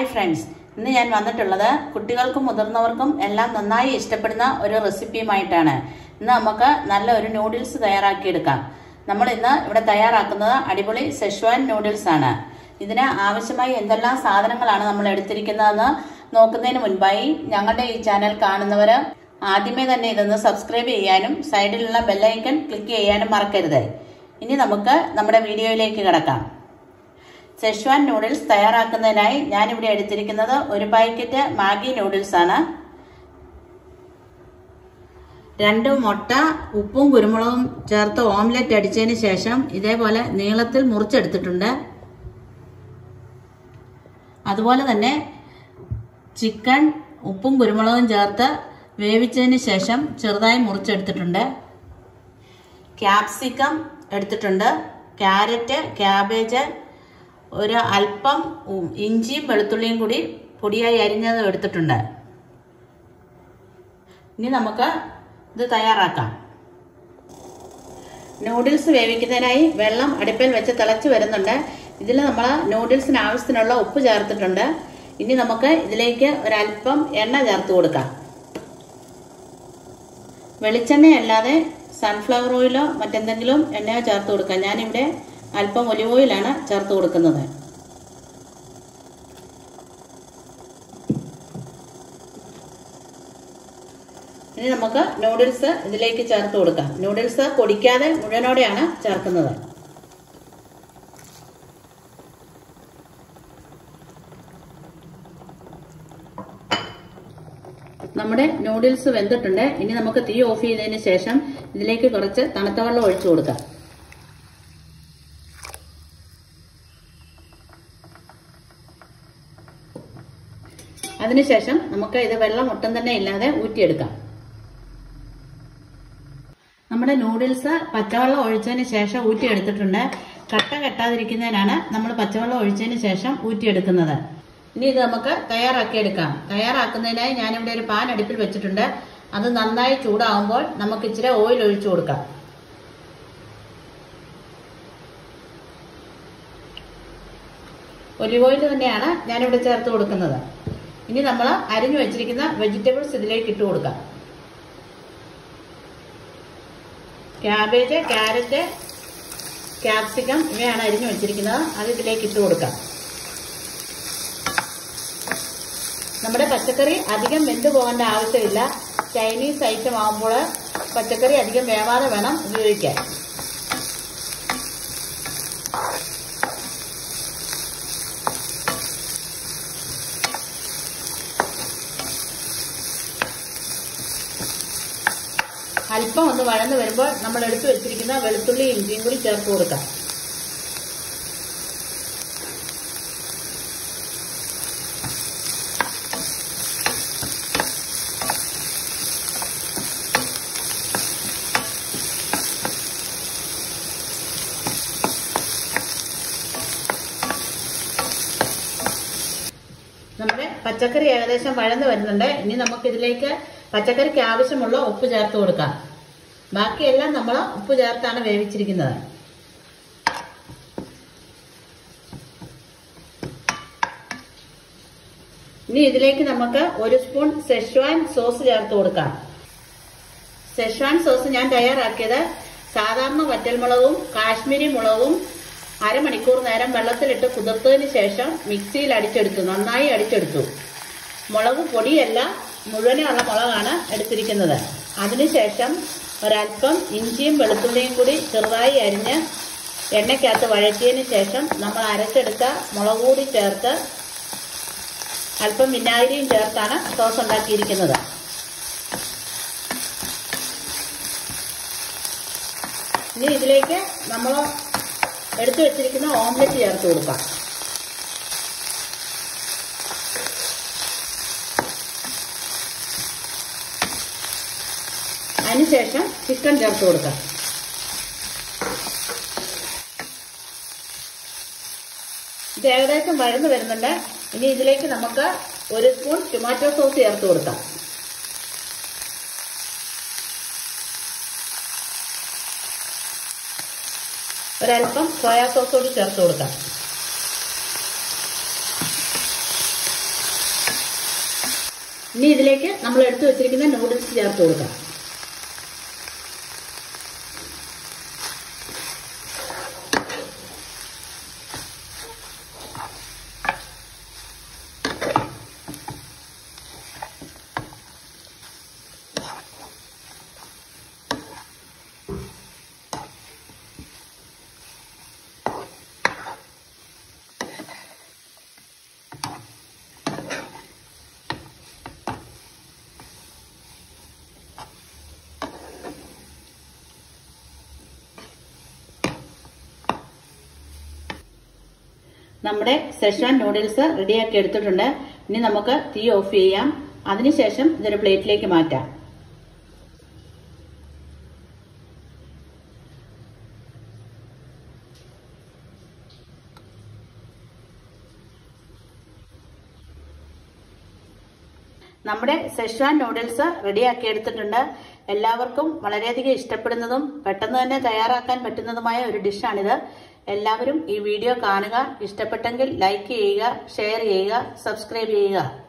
hi friends ഇന്ന് ഞാൻ വന്നിട്ടുള്ളത് കുട്ടികൾക്കും മുതിർന്നവർക്കും എല്ലാം നന്നായി ഇഷ്ടപ്പെടുന്ന ഒരു റെസിപ്പിയുമായിട്ടാണ് ഇന്ന് നമുക്ക് നല്ല ഒരു നൂഡിൽസ് തയ്യാറാക്കിയെടുക്കാം നമ്മൾ ഇന്ന് ഇവിടെ തയ്യാറാക്കുന്നത് അടിപൊളി സെഷ്വാൻ നൂഡിൽസ് ആണ് ഇതിന് ആവശ്യമായി എന്തെല്ലാം സാധനങ്ങളാണ് നമ്മൾ എടുത്തിരിക്കുന്നതെന്ന് നോക്കുന്നതിന് മുൻപായി ഞങ്ങളുടെ ഈ ചാനൽ കാണുന്നവർ ആദ്യമേ തന്നെ ഇതൊന്ന് സബ്സ്ക്രൈബ് ചെയ്യാനും സൈഡിലുള്ള ബെല്ലൈക്കൺ ക്ലിക്ക് ചെയ്യാനും മറക്കരുത് ഇനി നമുക്ക് നമ്മുടെ വീഡിയോയിലേക്ക് കിടക്കാം സെഷ്വാൻ നൂഡിൽസ് തയ്യാറാക്കുന്നതിനായി ഞാനിവിടെ എടുത്തിരിക്കുന്നത് ഒരു പാക്കറ്റ് മാഗി നൂഡിൽസ് ആണ് രണ്ട് മുട്ട ഉപ്പും കുരുമുളകും ചേർത്ത് ഓംലെറ്റ് അടിച്ചതിന് ശേഷം ഇതേപോലെ നീളത്തിൽ മുറിച്ചെടുത്തിട്ടുണ്ട് അതുപോലെ തന്നെ ചിക്കൻ ഉപ്പും കുരുമുളകും ചേർത്ത് വേവിച്ചതിന് ശേഷം ചെറുതായി മുറിച്ചെടുത്തിട്ടുണ്ട് ക്യാപ്സിക്കം എടുത്തിട്ടുണ്ട് ക്യാരറ്റ് ക്യാബേജ് ഒരു അല്പം ഇഞ്ചിയും വെളുത്തുള്ളിയും കൂടി പൊടിയായി അരിഞ്ഞത് എടുത്തിട്ടുണ്ട് ഇനി നമുക്ക് ഇത് തയ്യാറാക്കാം നൂഡിൽസ് വേവിക്കുന്നതിനായി വെള്ളം അടുപ്പിൽ വെച്ച് തിളച്ച് വരുന്നുണ്ട് ഇതിൽ നമ്മൾ നൂഡിൽസിന് ആവശ്യത്തിനുള്ള ഉപ്പ് ചേർത്തിട്ടുണ്ട് ഇനി നമുക്ക് ഇതിലേക്ക് ഒരല്പം എണ്ണ ചേർത്ത് കൊടുക്കാം വെളിച്ചെണ്ണയല്ലാതെ സൺഫ്ലവർ ഓയിലോ മറ്റെന്തെങ്കിലും എണ്ണയോ ചേർത്ത് കൊടുക്കാം ഞാനിവിടെ അല്പം ഒലിവ് ഓയിലാണ് ചേർത്ത് കൊടുക്കുന്നത് ഇനി നമുക്ക് നൂഡിൽസ് ഇതിലേക്ക് ചേർത്ത് കൊടുക്കാം നൂഡിൽസ് പൊടിക്കാതെ മുഴുവനോടെയാണ് ചേർക്കുന്നത് നമ്മുടെ നൂഡിൽസ് വെന്തിട്ടുണ്ട് ഇനി നമുക്ക് തീ ഓഫ് ചെയ്തതിന് ശേഷം ഇതിലേക്ക് കുറച്ച് തണുത്ത വെള്ളം ഒഴിച്ചു കൊടുക്കാം അതിനുശേഷം നമുക്ക് ഇത് വെള്ളം ഒട്ടും തന്നെ ഇല്ലാതെ ഊറ്റിയെടുക്കാം നമ്മുടെ നൂഡിൽസ് പച്ചവെള്ളം ഒഴിച്ചതിന് ശേഷം ഊറ്റിയെടുത്തിട്ടുണ്ട് കട്ട കെട്ടാതിരിക്കുന്നതിനാണ് നമ്മൾ പച്ചവെള്ളം ഒഴിച്ചതിന് ശേഷം ഊറ്റിയെടുക്കുന്നത് ഇനി ഇത് നമുക്ക് തയ്യാറാക്കിയെടുക്കാം തയ്യാറാക്കുന്നതിനായി ഞാനിവിടെ ഒരു പാൻ അടുപ്പിൽ വെച്ചിട്ടുണ്ട് അത് നന്നായി ചൂടാകുമ്പോൾ നമുക്ക് ഇച്ചിരി ഓയിൽ ഒഴിച്ചു കൊടുക്കാം ഒലിവ് ഓയിൽ തന്നെയാണ് ഞാനിവിടെ ചേർത്ത് കൊടുക്കുന്നത് ഇനി നമ്മൾ അരിഞ്ഞു വെച്ചിരിക്കുന്ന വെജിറ്റബിൾസ് ഇതിലേക്ക് ഇട്ട് കൊടുക്കാം ക്യാബേജ് ക്യാരറ്റ് ക്യാപ്സിക്കം ഇവയാണ് അരിഞ്ഞു വെച്ചിരിക്കുന്നത് അത് ഇതിലേക്ക് ഇട്ട് കൊടുക്കാം നമ്മുടെ പച്ചക്കറി അധികം വെന്ത് പോകേണ്ട ആവശ്യമില്ല ചൈനീസ് ഐറ്റം ആകുമ്പോൾ പച്ചക്കറി അധികം വേവാതെ വേണം ഉപയോഗിക്കാൻ അല്പം ഒന്ന് വഴന്ന് വരുമ്പോൾ നമ്മൾ എടുത്തു വെച്ചിരിക്കുന്ന വെളുത്തുള്ളി ഇഞ്ചിയും കൂടി ചേർത്ത് കൊടുക്കാം നമ്മുടെ പച്ചക്കറി ഏകദേശം വഴന്ന് വരുന്നുണ്ട് ഇനി നമുക്ക് ഇതിലേക്ക് പച്ചക്കറിക്ക് ആവശ്യമുള്ള ഉപ്പ് ചേർത്ത് കൊടുക്കാം ബാക്കിയെല്ലാം നമ്മൾ ഉപ്പ് ചേർത്താണ് വേവിച്ചിരിക്കുന്നത് ഇനി ഇതിലേക്ക് നമുക്ക് ഒരു സ്പൂൺ സെഷ്വാൻ സോസ് ചേർത്ത് കൊടുക്കാം സെഷ്വാൻ സോസ് ഞാൻ തയ്യാറാക്കിയത് സാധാരണ വറ്റൽമുളകും കാശ്മീരി മുളകും അരമണിക്കൂർ നേരം വെള്ളത്തിലിട്ട് കുതിർത്തതിന് ശേഷം മിക്സിയിൽ അടിച്ചെടുത്തു നന്നായി അടിച്ചെടുത്തു മുളക് പൊടിയല്ല മുഴുവനുള്ള മുളകാണ് എടുത്തിരിക്കുന്നത് അതിനുശേഷം ഒരല്പം ഇഞ്ചിയും വെളുത്തുള്ളിയും കൂടി ചെറുതായി അരിഞ്ഞ് എണ്ണയ്ക്കകത്ത് വഴറ്റിയതിന് ശേഷം നമ്മൾ അരച്ചെടുത്ത മുളക് കൂടി ചേർത്ത് അല്പം വിനാഗിരിയും ചേർത്താണ് സോസ് ഉണ്ടാക്കിയിരിക്കുന്നത് ഇനി ഇതിലേക്ക് നമ്മൾ എടുത്തു വെച്ചിരിക്കുന്ന ഓംലെറ്റ് ചേർത്ത് കൊടുക്കാം അതിനുശേഷം ചിക്കൻ ചേർത്ത് കൊടുക്കാം ഇത് ഏകദേശം വഴന്ന് വരുന്നുണ്ട് ഇനി ഇതിലേക്ക് നമുക്ക് ഒരു സ്പൂൺ ടൊമാറ്റോ സോസ് ചേർത്ത് കൊടുക്കാം ഒരല്പം സോയാ സോസ് കൂടി ചേർത്ത് കൊടുക്കാം ഇനി ഇതിലേക്ക് നമ്മൾ എടുത്തു വെച്ചിരിക്കുന്ന നൂഡിൽസ് ചേർത്ത് കൊടുക്കാം നമ്മുടെ സെഷ്വാൻ നൂഡിൽസ് റെഡിയാക്കി എടുത്തിട്ടുണ്ട് ഇനി നമുക്ക് തീ ഓഫ് ചെയ്യാം അതിനുശേഷം ഇതൊരു പ്ലേറ്റിലേക്ക് മാറ്റാം നമ്മുടെ സെഷ്വാൻ നൂഡിൽസ് റെഡിയാക്കി എടുത്തിട്ടുണ്ട് എല്ലാവർക്കും വളരെയധികം ഇഷ്ടപ്പെടുന്നതും പെട്ടെന്ന് തന്നെ തയ്യാറാക്കാൻ പറ്റുന്നതുമായ ഒരു ഡിഷാണിത് എല്ലാവരും ഈ വീഡിയോ കാണുക ഇഷ്ടപ്പെട്ടെങ്കിൽ ലൈക്ക് ചെയ്യുക ഷെയർ ചെയ്യുക സബ്സ്ക്രൈബ് ചെയ്യുക